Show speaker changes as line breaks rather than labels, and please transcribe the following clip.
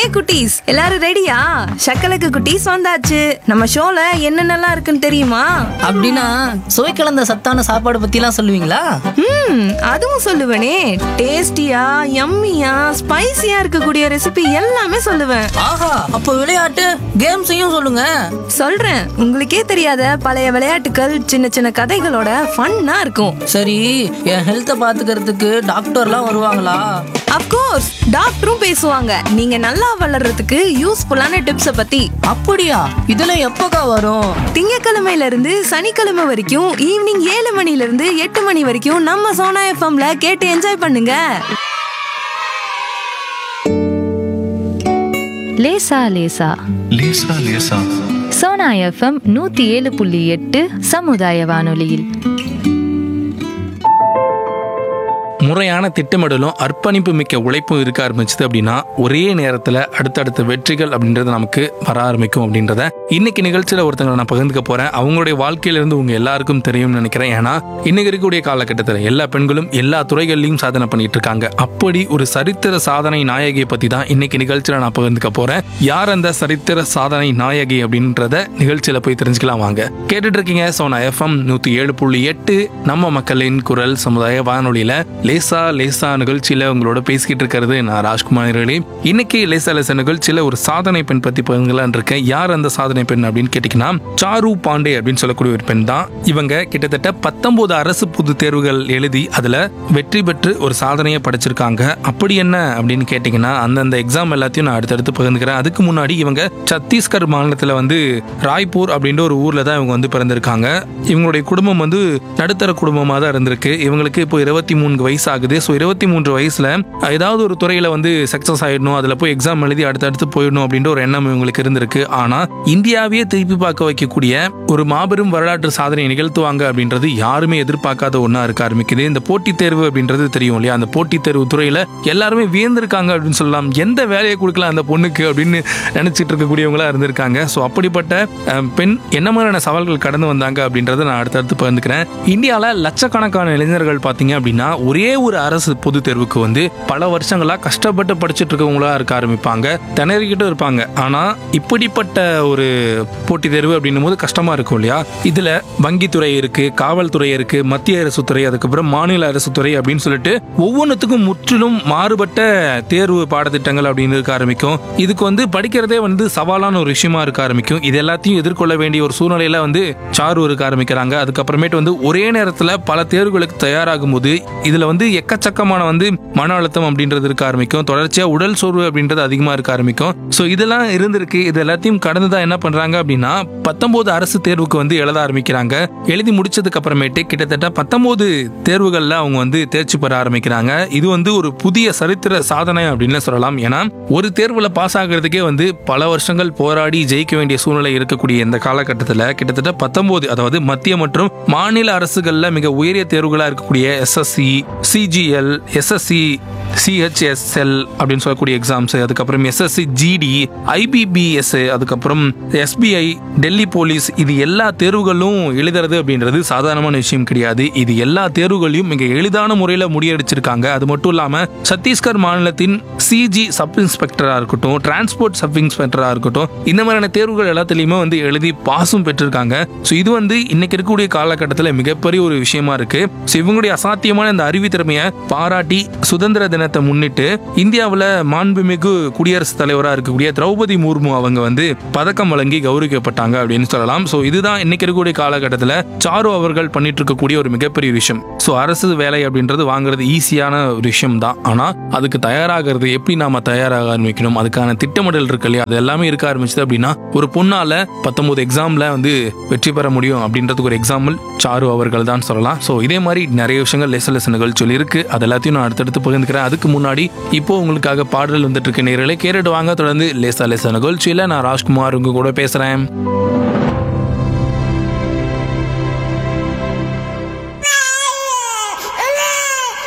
குட்டீஸ் எல்லாரும் ரெடியா சக்கலக்கு குட்டீஸ் வந்தாச்சு நம்ம ஷோல என்னென்னலாம் இருக்குன்னு தெரியுமா
அப்படின்னா சுவை கலந்த சத்தான சாப்பாடு பத்திலாம் சொல்லுவீங்களா
ம் அதுவும் சொல்லுவேனே டேஸ்டியா யம்மியா ஸ்பைசியா இருக்கக்கூடிய ரெசிபி எல்லாமே சொல்லுவேன்
ஆஹா அப்போ விளையாட்டு கேம்ஸையும் சொல்லுங்க
சொல்றேன் உங்களுக்கே தெரியாத பழைய விளையாட்டுகள் சின்ன சின்ன கதைகளோட ஃபன்னா இருக்கும்
சரி என் ஹெல்த்தை பாத்துக்கிறதுக்கு டாக்டர்லாம் வருவாங்களா
அப்கோர்ஸ் டாக்டரும் பேசுவாங்க நீங்க நல்லா வளர்றதுக்கு யூஸ்ஃபுல்லான டிப்ஸ பத்தி
அப்படியா இதெல்லாம் எப்போக்கா வரும்
திங்கக்கிழமையில இருந்து சனிக்கிழமை வரைக்கும் ஈவினிங் ஏழு மணில இருந்து எட்டு மணி வரைக்கும் நம்ம சோனா எஃப்எம்ல கேட்டு என்ஜாய் பண்ணுங்க
லேசா லேசா
லேசா லேசா
சோனா எஃப்எம் நூத்தி ஏழு புள்ளி எட்டு சமுதாய வானொலியில்
முறையான திட்டமிடலும் அர்ப்பணிப்பு மிக்க உழைப்பும் இருக்க ஆரம்பிச்சது அப்படின்னா ஒரே நேரத்தில் அடுத்தடுத்த வெற்றிகள் அப்படின்றது நமக்கு வர ஆரம்பிக்கும் அப்படின்றத இன்னைக்கு நிகழ்ச்சியில் ஒருத்தங்களை நான் பகிர்ந்துக்க போறேன் அவங்களுடைய வாழ்க்கையிலிருந்து உங்க எல்லாருக்கும் தெரியும்னு நினைக்கிறேன் ஏன்னா இன்னைக்கு இருக்கக்கூடிய காலகட்டத்தில் எல்லா பெண்களும் எல்லா துறைகள்லையும் சாதனை பண்ணிட்டு இருக்காங்க அப்படி ஒரு சரித்திர சாதனை நாயகியை பத்தி தான் இன்னைக்கு நிகழ்ச்சியில் நான் பகிர்ந்துக்க போறேன் யார் அந்த சரித்திர சாதனை நாயகி அப்படின்றத நிகழ்ச்சியில போய் தெரிஞ்சுக்கலாம் வாங்க கேட்டுட்டு இருக்கீங்க சோனா எஃப்எம் நூத்தி ஏழு புள்ளி எட்டு நம்ம மக்களின் குரல் சமுதாய வானொலியில லேசா லேசா நிகழ்ச்சியில உங்களோட பேசிக்கிட்டு இருக்கிறது நான் ராஜ்குமார் அவர்களே. இன்னைக்கு லேசா லேசா நிகழ்ச்சியில ஒரு சாதனை பெண் பத்தி பகிர்ந்துலான் இருக்கேன் யார் அந்த சாதனை பெண் அப்படின்னு கேட்டீங்கன்னா சாரு பாண்டே அப்படின்னு சொல்லக்கூடிய ஒரு பெண் தான் இவங்க கிட்டத்தட்ட பத்தொன்பது அரசு பொது தேர்வுகள் எழுதி அதுல வெற்றி பெற்று ஒரு சாதனையை படைச்சிருக்காங்க அப்படி என்ன அப்படின்னு கேட்டீங்கன்னா அந்தந்த எக்ஸாம் எல்லாத்தையும் நான் அடுத்தடுத்து பகிர்ந்துக்கிறேன் அதுக்கு முன்னாடி இவங்க சத்தீஸ்கர் மாநிலத்துல வந்து ராய்ப்பூர் அப்படின்ற ஒரு ஊர்ல தான் இவங்க வந்து பிறந்திருக்காங்க இவங்களுடைய குடும்பம் வந்து நடுத்தர குடும்பமாக தான் இருந்திருக்கு இவங்களுக்கு இப்போ இருபத்தி மூணு வயசு ஆகுது ஸோ இருபத்தி மூன்று வயசுல ஏதாவது ஒரு துறையில வந்து சக்சஸ் ஆயிடணும் அதுல போய் எக்ஸாம் எழுதி அடுத்தடுத்து போயிடணும் அப்படின்ற ஒரு எண்ணம் இவங்களுக்கு இருந்திருக்கு ஆனா இந்தியாவையே திருப்பி பார்க்க வைக்கக்கூடிய ஒரு மாபெரும் வரலாற்று சாதனை நிகழ்த்துவாங்க அப்படின்றது யாருமே எதிர்பார்க்காத ஒன்றா இருக்க ஆரம்பிக்குது இந்த போட்டித் தேர்வு அப்படின்றது தெரியும் இல்லையா அந்த போட்டித் தேர்வு துறையில எல்லாருமே வியந்திருக்காங்க அப்படின்னு சொல்லலாம் எந்த வேலையை கொடுக்கலாம் அந்த பொண்ணுக்கு அப்படின்னு நினைச்சிட்டு இருக்கக்கூடியவங்களா இருந்திருக்காங்க ஸோ அப்படிப்பட்ட அஹ், பெண் என்ன மாதிரியான சவால்கள் கடந்து வந்தாங்க அப்படின்றத நான் அடுத்தடுத்து பகிர்ந்துக்கிறேன் இந்தியாவில் லட்சக்கணக்கான இளைஞர்கள் பார்த்தீங்க அப்படின்னா ஒரே ஒரு அரசு பொது தேர்வுக்கு வந்து பல வருஷங்களா கஷ்டப்பட்டு படிச்சுட்டு இருக்கவங்களா இருக்க ஆரம்பிப்பாங்க திணறிக்கிட்டு இருப்பாங்க ஆனா இப்படிப்பட்ட ஒரு போட்டித் தேர்வு அப்படின்னும் போது கஷ்டமா இருக்கும் இல்லையா இதுல வங்கித்துறை இருக்கு காவல்துறை இருக்கு மத்திய அரசு துறை அதுக்கப்புறம் மாநில அரசு துறை அப்படின்னு சொல்லிட்டு ஒவ்வொன்றுத்துக்கும் முற்றிலும் மாறுபட்ட தேர்வு பாடத்திட்டங்கள் அப்படின்னு இருக்க ஆரம்பிக்கும் இதுக்கு வந்து படிக்கிறதே வந்து சவாலான ஒரு விஷயமா இருக்க ஆரம்பிக்கும் இது எல்லாத்தையும் எதிர்கொள்ள வேண்டிய ஒரு சூழ்நிலையில வந்து சாரு இருக்க ஆரம்பிக்கிறாங்க அதுக்கப்புறமேட்டு வந்து ஒரே நேரத்துல பல தேர்வுகளுக்கு தயாராகும் போது இதுல வந்து எக்கச்சக்கமான வந்து மன அழுத்தம் அப்படின்றது இருக்க ஆரம்பிக்கும் தொடர்ச்சியா உடல் சோர்வு அப்படின்றது அதிகமா இருக்க ஆரம்பிக்கும் ஸோ இதெல்லாம் இருந்திருக்கு இது எல்லாத்தையும் கடந்து தான் என்ன பண்றாங்க அப்படின்னா பத்தொன்பது அரசு தேர்வுக்கு வந்து எழுத ஆரம்பிக்கிறாங்க எழுதி முடிச்சதுக்கு அப்புறமேட்டு கிட்டத்தட்ட பத்தொன்பது தேர்வுகள்ல அவங்க வந்து தேர்ச்சி பெற ஆரம்பிக்கிறாங்க இது வந்து ஒரு புதிய சரித்திர சாதனை அப்படின்னு சொல்லலாம் ஏன்னா ஒரு தேர்வுல பாஸ் ஆகிறதுக்கே வந்து பல வருஷங்கள் போராடி ஜெயிக்க வேண்டிய சூழ்நிலை இருக்கக்கூடிய இந்த காலகட்டத்தில் கிட்டத்தட்ட பத்தொன்பது அதாவது மத்திய மற்றும் மாநில அரசுகள்ல மிக உயரிய தேர்வுகளா இருக்கக்கூடிய எஸ்எஸ்சி சிஜிஎல் எஸ்எஸ்சி சிஹெச்எஸ்எல் அப்படின்னு சொல்லக்கூடிய எக்ஸாம்ஸ் அதுக்கப்புறம் எஸ்எஸ்சி ஜிடி ஐபிபிஎஸ் அதுக்கப்புறம் எஸ்பிஐ டெல்லி போலீஸ் இது எல்லா தேர்வுகளும் எழுதுறது அப்படின்றது சாதாரணமான விஷயம் கிடையாது இது எல்லா தேர்வுகளையும் மிக எளிதான முறையில் முறியடிச்சிருக்காங்க அது மட்டும் இல்லாம சத்தீஸ்கர் மாநிலத்தின் சிஜி சப் இன்ஸ்பெக்டரா இருக்கட்டும் டிரான்ஸ்போர்ட் சப் இன்ஸ்பெக்டரா இருக்கட்டும் இந்த மாதிரியான தேர்வுகள் எல்லாத்துலயுமே வந்து எழுதி பாஸும் பெற்றிருக்காங்க ஸோ இது வந்து இன்னைக்கு இருக்கக்கூடிய காலகட்டத்தில் மிகப்பெரிய ஒரு விஷயமா இருக்கு ஸோ இவங்களுடைய அசாத்தியமான இந்த அறிவு திறமையை பாராட்டி சுதந்திர தினத்தை முன்னிட்டு இந்தியாவில் மாண்புமிகு குடியரசுத் தலைவராக இருக்கக்கூடிய திரௌபதி முர்மு அவங்க வந்து பதக்கம் வழங்கி கௌரவிக்கப்பட்டாங்க அப்படின்னு சொல்லலாம் ஸோ இதுதான் இன்னைக்கு இருக்கக்கூடிய காலகட்டத்தில் சாரு அவர்கள் பண்ணிட்டு இருக்கக்கூடிய ஒரு மிகப்பெரிய விஷயம் ஸோ அரசு வேலை அப்படின்றது வாங்குறது ஈஸியான ஒரு விஷயம் தான் ஆனால் அதுக்கு தயாராகிறது எப்படி நாம தயாராக ஆரம்பிக்கணும் அதுக்கான திட்டமிடல் இருக்கு இல்லையா அது எல்லாமே இருக்க ஆரம்பிச்சது அப்படின்னா ஒரு பொண்ணால பத்தொன்பது எக்ஸாம்ல வந்து வெற்றி பெற முடியும் அப்படின்றதுக்கு ஒரு எக்ஸாம்பிள் சாரு அவர்கள் தான் சொல்லலாம் ஸோ இதே மாதிரி நிறைய விஷயங்கள் லெச லெச நிகழ்ச்சிகள் இருக்கு அது எல்லாத்தையும் நான் அடுத்தடுத்து பகிர்ந்துக்கிறேன் அதுக்கு முன்னாடி இப்போ உங்களுக்காக பாடல் வந்துட்டு இருக்க நேரலை கேட்டுட்டு வாங்க தொடர்ந்து லேசா லேசா நிகழ்ச்சியில நான் ராஜ்குமார் உங்க கூட பேசுறேன்